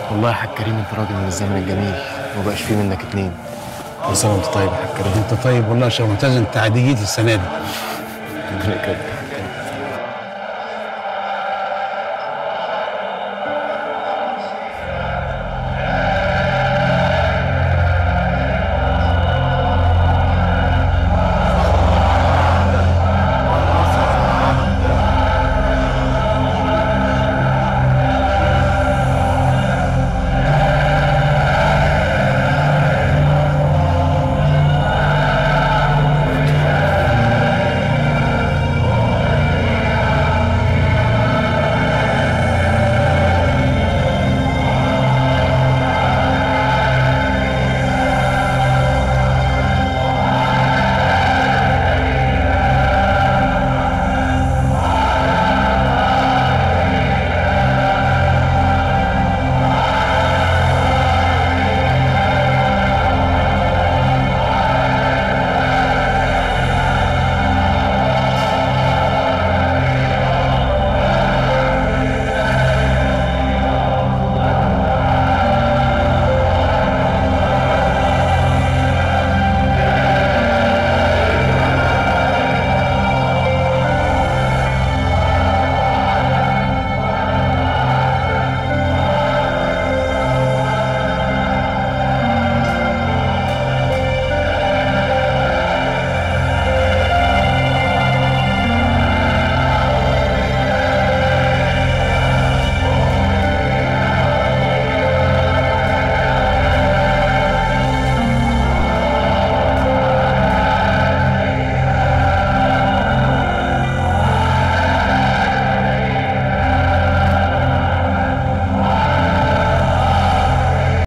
والله يا حاج كريم انت راجل من الزمن الجميل ما بقاش فيه منك اتنين كل سنه وانت طيب يا حاج كريم انت طيب والله يا شيخ معتز انت عديجيت السنه دي ربنا يكرمك